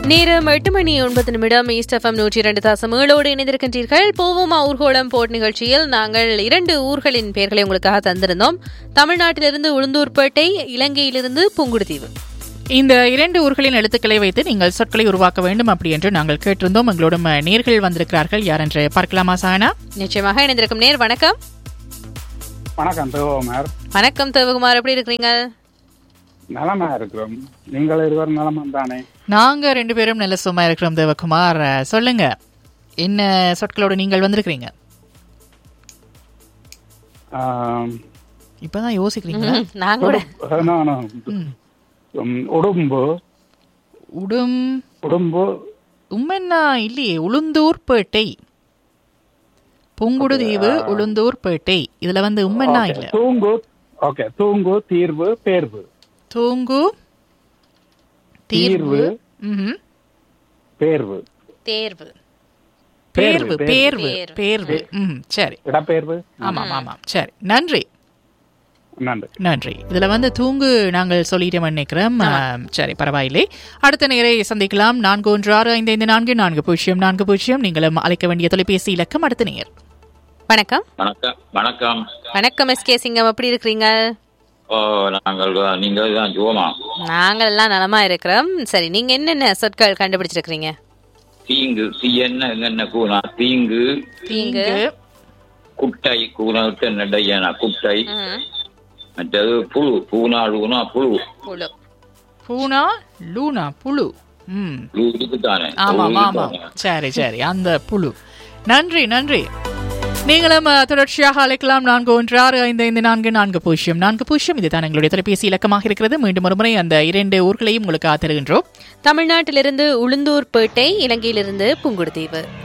நேரம் எட்டு மணி ஒன்பது நிமிடம் ஈஸ்ட் எஃப்எம் நூற்றி இரண்டு தாசம் ஏழோடு இணைந்திருக்கின்றீர்கள் போவோமா ஊர்கோளம் போட் நிகழ்ச்சியில் நாங்கள் இரண்டு ஊர்களின் பெயர்களை உங்களுக்காக தந்திருந்தோம் தமிழ்நாட்டிலிருந்து உளுந்தூர்பேட்டை இலங்கையிலிருந்து புங்குடுதீவு இந்த இரண்டு ஊர்களின் எழுத்துக்களை வைத்து நீங்கள் சொற்களை உருவாக்க வேண்டும் அப்படி என்று நாங்கள் கேட்டிருந்தோம் எங்களோடும் அஹ், நேர்கள் வந்திருக்கிறார்கள் யார் என்று பார்க்கலாமா சானா நிச்சயமாக இணைந்திருக்கும் நேர் வணக்கம் வணக்கம் தேவகுமார் வணக்கம் தேவகுமார் எப்படி இருக்கிறீங்க நலமா இருக்கிறோம் நீங்கள் இருவர் நலமா தானே நாங்க ரெண்டு பேரும் நல்ல சும்மா இருக்கிறோம் தேவகுமார் அஹ், சொல்லுங்க என்ன சொற்களோடு நீங்கள் வந்திருக்கிறீங்க ஆம், இப்பதான் யோசிக்கிறீங்க ம், நாங்க கூட உடு- no, no. உம், உடும்பு உடும் உடும்பு உம்மென்னா இல்லையே உளுந்தூர்பேட்டை புங்குடுதீவு உளுந்தூர்பேட்டை இதுல வந்து உம்மென்னா Okay, இல்ல தூங்கு ஓகே தூங்கு தீர்வு பேர்வு தூங்கு தீர்வு ம்ஹும். பேர்வு தேர்வு பேர்வு பேர்வு பேர்வு. பேர்வு ம் சரி இடப்பெயர்வு ஆமாம் ஆமாம் சரி நன்றி நன்றி நன்றி இதுல வந்து தூங்கு நாங்கள் சொல்லிட்டோம் நினைக்கிறோம் ஆம், சரி பரவாயில்லை அடுத்த நேரை சந்திக்கலாம் நான்கு ஒன்று ஆறு ஐந்து ஐந்து நான்கு நான்கு பூஜ்ஜியம் நான்கு பூஜ்ஜியம் நீங்களும் அழைக்க வேண்டிய தொலைபேசி இலக்கம் அடுத்த நேர் வணக்கம் வணக்கம் வணக்கம் வணக்கம் எஸ் கே சிங்கம் எப்படி இருக்கிறீங்க ஓ நாங்கள் தான் நீங்கள் தான் ஜோமா நாங்கள் எல்லாம் நலமா இருக்கிறோம் சரி நீங்க என்னென்ன சொற்கள் கண்டுபிடிச்சிருக்கிறீங்க தீங்கு தீ என்ன என்ன கூனா தீங்கு தீங்கு குட்டை கூனா விட்டு நடையனா குட்டை ம், மற்றது புழு பூனாழுனா புழு புழு பூனா லூனா புழு ம் புழு இருக்குதானே ஆமாம் ஆமாம் சரி சரி அந்த புழு நன்றி நன்றி நீங்களும் அஹ், தொடர்ச்சியாக அழைக்கலாம் நான்கு ஒன்று ஆறு ஐந்து ஐந்து நான்கு நான்கு பூஜ்ஜியம் நான்கு பூஜ்ஜியம் இதுதான் எங்களுடைய தொலைபேசி இலக்கமாக இருக்கிறது மீண்டும் ஒருமுறை அந்த இரண்டு ஊர்களையும் உங்களுக்கு தருகின்றோம் தமிழ்நாட்டிலிருந்து உளுந்தூர்பேட்டை இலங்கையிலிருந்து புங்குடுதீவு